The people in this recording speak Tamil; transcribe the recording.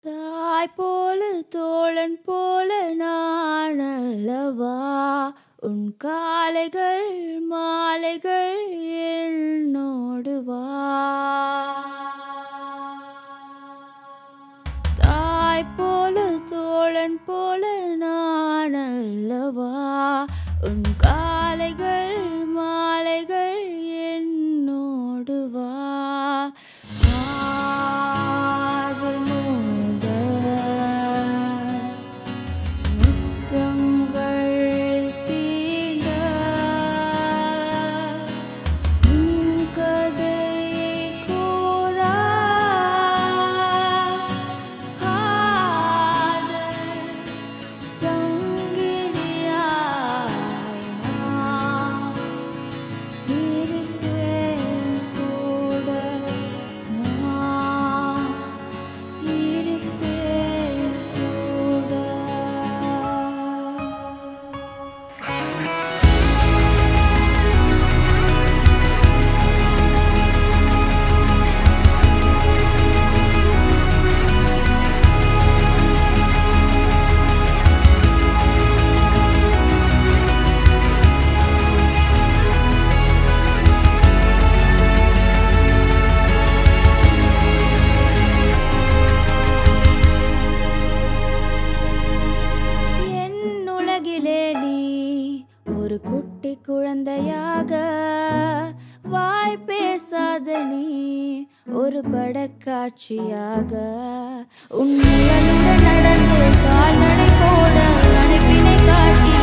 தாய் போல தோழன் போல நான் அல்லவா உன் காலைகள் மாலைகள் என்னோடு வா தாய் போல தோழன் போல நான் அல்லவா உன் காலைகள் மாலைகள் என்னோடு வா மார்பில் மோத முத்தங்கள் தீண்ட உன் கதை கூறா காதல் சங்கிலியாய் நான் இருப்பேன் கூட நான் இருப்பேன் கூட என் உலகிலே நீ ஒரு குட்டி குழந்தையாக வாய் பேசாத நீ ஒரு படக்காட்சியாக உன் நிழலுடன் நடந்து கால்நடை போட அனுப்பினை காட்டி